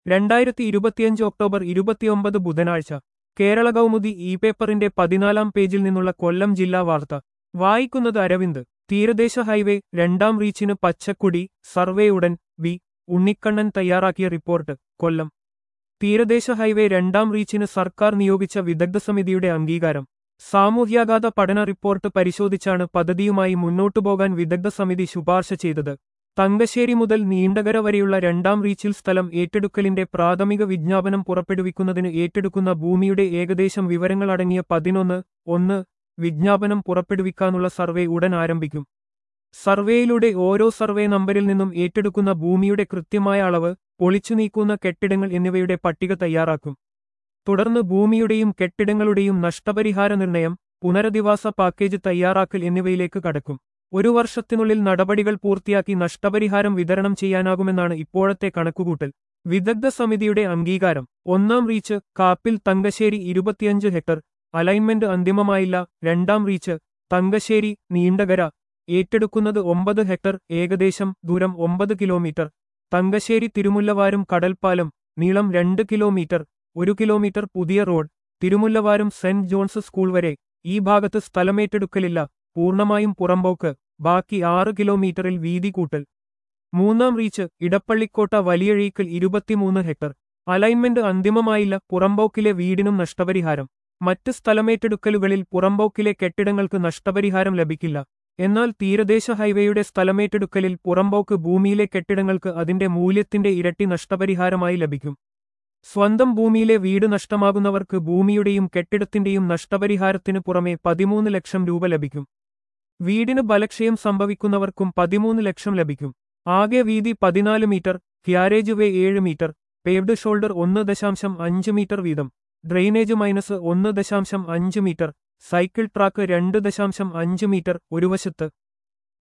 രണ്ടായിരത്തി ഇരുപത്തിയഞ്ച് ഒക്ടോബർ ഇരുപത്തിയൊമ്പത് ബുധനാഴ്ച കേരള കൗമുദി ഇ പേപ്പറിന്റെ പതിനാലാം പേജിൽ നിന്നുള്ള കൊല്ലം ജില്ലാ വാർത്ത വായിക്കുന്നത് അരവിന്ദ് തീരദേശ ഹൈവേ രണ്ടാം റീച്ചിന് പച്ചക്കുടി സർവേ ഉടൻ വി ഉണ്ണിക്കണ്ണൻ തയ്യാറാക്കിയ റിപ്പോർട്ട് കൊല്ലം തീരദേശ ഹൈവേ രണ്ടാം റീച്ചിന് സർക്കാർ നിയോഗിച്ച വിദഗ്ധ സമിതിയുടെ അംഗീകാരം സാമൂഹ്യാഘാത പഠന റിപ്പോർട്ട് പരിശോധിച്ചാണ് പദ്ധതിയുമായി മുന്നോട്ടു പോകാൻ വിദഗ്ധ സമിതി ശുപാർശ ചെയ്തത് തങ്കശ്ശേരി മുതൽ നീണ്ടകര വരെയുള്ള രണ്ടാം റീച്ചിൽ സ്ഥലം ഏറ്റെടുക്കലിന്റെ പ്രാഥമിക വിജ്ഞാപനം പുറപ്പെടുവിക്കുന്നതിന് ഏറ്റെടുക്കുന്ന ഭൂമിയുടെ ഏകദേശം വിവരങ്ങളടങ്ങിയ പതിനൊന്ന് ഒന്ന് വിജ്ഞാപനം പുറപ്പെടുവിക്കാനുള്ള സർവേ ഉടൻ ആരംഭിക്കും സർവേയിലൂടെ ഓരോ സർവേ നമ്പരിൽ നിന്നും ഏറ്റെടുക്കുന്ന ഭൂമിയുടെ കൃത്യമായ അളവ് പൊളിച്ചു നീക്കുന്ന കെട്ടിടങ്ങൾ എന്നിവയുടെ പട്ടിക തയ്യാറാക്കും തുടർന്ന് ഭൂമിയുടെയും കെട്ടിടങ്ങളുടെയും നഷ്ടപരിഹാര നിർണയം പുനരധിവാസ പാക്കേജ് തയ്യാറാക്കൽ എന്നിവയിലേക്ക് കടക്കും ഒരു വർഷത്തിനുള്ളിൽ നടപടികൾ പൂർത്തിയാക്കി നഷ്ടപരിഹാരം വിതരണം ചെയ്യാനാകുമെന്നാണ് ഇപ്പോഴത്തെ കണക്കുകൂട്ടൽ വിദഗ്ധ സമിതിയുടെ അംഗീകാരം ഒന്നാം റീച്ച് കാപ്പിൽ തങ്കശ്ശേരി ഇരുപത്തിയഞ്ച് ഹെക്ടർ അലൈൻമെന്റ് അന്തിമമായില്ല രണ്ടാം റീച്ച് തങ്കശ്ശേരി നീണ്ടകര ഏറ്റെടുക്കുന്നത് ഒമ്പത് ഹെക്ടർ ഏകദേശം ദൂരം ഒമ്പത് കിലോമീറ്റർ തങ്കശ്ശേരി തിരുമുല്ലവാരും കടൽപ്പാലം നീളം രണ്ട് കിലോമീറ്റർ ഒരു കിലോമീറ്റർ പുതിയ റോഡ് തിരുമുല്ലവാരും സെന്റ് ജോൺസ് സ്കൂൾ വരെ ഈ ഭാഗത്ത് സ്ഥലമേറ്റെടുക്കലില്ല പൂർണ്ണമായും പുറമ്പോക്ക് ബാക്കി ആറ് കിലോമീറ്ററിൽ വീതി കൂട്ടൽ മൂന്നാം റീച്ച് ഇടപ്പള്ളിക്കോട്ട വലിയഴീക്കൽ ഇരുപത്തിമൂന്ന് ഹെക്ടർ അലൈൻമെന്റ് അന്തിമമായില്ല പുറമ്പോക്കിലെ വീടിനും നഷ്ടപരിഹാരം മറ്റ് സ്ഥലമേറ്റെടുക്കലുകളിൽ പുറമ്പോക്കിലെ കെട്ടിടങ്ങൾക്ക് നഷ്ടപരിഹാരം ലഭിക്കില്ല എന്നാൽ തീരദേശ ഹൈവേയുടെ സ്ഥലമേറ്റെടുക്കലിൽ പുറമ്പോക്ക് ഭൂമിയിലെ കെട്ടിടങ്ങൾക്ക് അതിന്റെ മൂല്യത്തിന്റെ ഇരട്ടി നഷ്ടപരിഹാരമായി ലഭിക്കും സ്വന്തം ഭൂമിയിലെ വീട് നഷ്ടമാകുന്നവർക്ക് ഭൂമിയുടെയും കെട്ടിടത്തിന്റെയും നഷ്ടപരിഹാരത്തിനു പുറമെ പതിമൂന്ന് ലക്ഷം രൂപ ലഭിക്കും വീടിന് ബലക്ഷയം സംഭവിക്കുന്നവർക്കും പതിമൂന്ന് ലക്ഷം ലഭിക്കും ആകെ വീതി പതിനാല് മീറ്റർ ക്യാരേജ് വേ ഏഴ് മീറ്റർ പേവ്ഡ് ഷോൾഡർ ഒന്ന് ദശാംശം അഞ്ച് മീറ്റർ വീതം ഡ്രെയിനേജ് മൈനസ് ഒന്ന് ദശാംശം അഞ്ച് മീറ്റർ സൈക്കിൾ ട്രാക്ക് രണ്ട് ദശാംശം അഞ്ച് മീറ്റർ ഒരു വശത്ത്